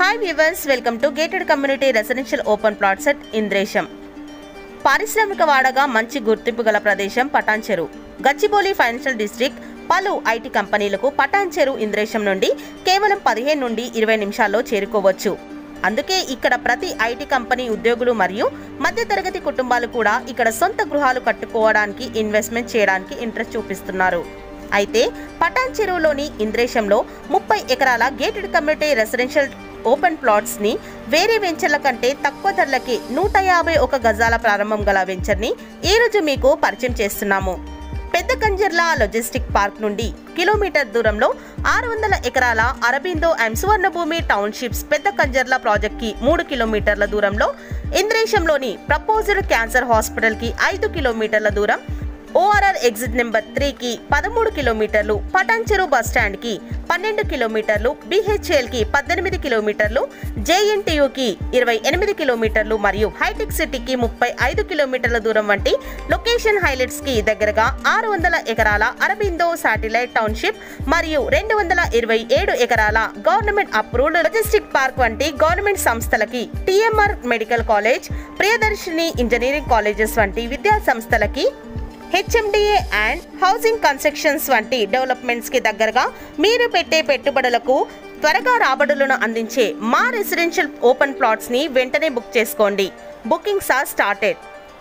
hi viewers welcome to gated community residential open plots at Indresham పారిశ్రామిక వాడగా మంచి గుర్తింపు గల ప్రదేశం పటాన్ చెరు గచ్చిబౌలి ఫైనాన్షియల్ డిస్ట్రిక్ట్ పలు ఐటీ కంపెనీలకు పటాన్ చెరు ఇంద్రేశం నుండి కేవలం పదిహేను నుండి ఇరవై నిమిషాల్లో చేరుకోవచ్చు అందుకే ఇక్కడ ప్రతి ఐటీ కంపెనీ ఉద్యోగులు మరియు మధ్యతరగతి కుటుంబాలు కూడా ఇక్కడ సొంత గృహాలు కట్టుకోవడానికి ఇన్వెస్ట్మెంట్ చేయడానికి ఇంట్రెస్ట్ చూపిస్తున్నారు అయితే పటాన్ చెరువులోని ఇంద్రేశంలో ముప్పై ఎకరాల gated community residential open plots ని వేరే వెంచర్ల కంటే తక్కువ ధరలకి నూట యాభై ఒక గజాల ప్రారంభం గల వెంచర్ ని ఈ రోజు మీకు పరిచయం చేస్తున్నాము పెద్ద కంజర్ల లాజిస్టిక్ పార్క్ నుండి కిలోమీటర్ దూరంలో ఆరు వందల ఎకరాల అరబిందో అండ్ సువర్ణభూమి టౌన్షిప్స్ పెద్ద కంజర్ల ప్రాజెక్ట్ కి మూడు కిలోమీటర్ల దూరంలో ఇంద్రేశంలోని ప్రపోజ్డ్ క్యాన్సర్ హాస్పిటల్ కి ఐదు కిలోమీటర్ల దూరం ఓఆర్ఆర్ ఎగ్జిట్ నెంబర్ త్రీకి పదమూడు కిలోమీటర్లు పటాన్చెరు బస్ స్టాండ్ కి పన్నెండు కిలోమీటర్లు బిహెచ్ఎల్ కి పద్దెనిమిది కిలోమీటర్లు జేఎన్టీయుకి ఇరవై ఎనిమిది కిలోమీటర్లు మరియు హైటెక్ సిటీకి ముప్పై ఐదు కిలోమీటర్ల దూరం వంటి లొకేషన్ హైలైట్స్ కి దగ్గరగా ఆరు వందల ఎకరాల అరబిందో శాటిలైట్ టౌన్షిప్ మరియు రెండు వందల ఇరవై ఏడు ఎకరాల గవర్నమెంట్ అప్రూవ్డ్ లాజిస్టిక్ పార్క్ వంటి గవర్నమెంట్ సంస్థలకి TMR medical college Priyadarshini engineering colleges వంటి విద్యా సంస్థలకి హెచ్ఎండిఏ అండ్ హౌసింగ్ కన్స్ట్రక్షన్స్ వంటి డెవలప్మెంట్స్ కి దగ్గరగా మీరు పెట్టే పెట్టుబడులకు త్వరగా రాబడులను అందించే మా రెసిడెన్షియల్ ఓపెన్ ప్లాట్స్ ని వెంటనే బుక్ చేసుకోండి bookings are started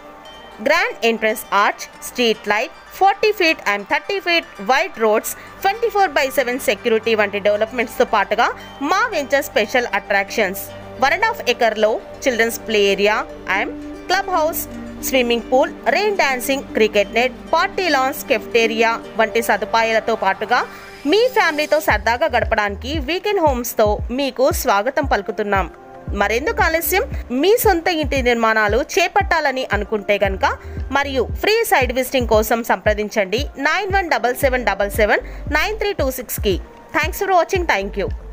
grand entrance arch street light forty feet and thirty feet white roads twenty four by seven security వంటి డెవలప్మెంట్స్తో పాటుగా మా venture special attractions one and half ఎకర్లో children's play area and club house swimming pool rain dancing cricket net party lawns cafeteria వంటి సదుపాయాలతో పాటుగా మీ ఫ్యామిలీతో సరదాగా గడపడానికి వీకెండ్ హోమ్స్తో మీకు స్వాగతం పలుకుతున్నాం మరెందుకు ఆలస్యం మీ సొంత ఇంటి నిర్మాణాలు చేపట్టాలని అనుకుంటే గనక మరియు ఫ్రీ సైడ్ విజిటింగ్ కోసం సంప్రదించండి nine one double seven double seven nine three two సిక్స్కి thanks for watching thank you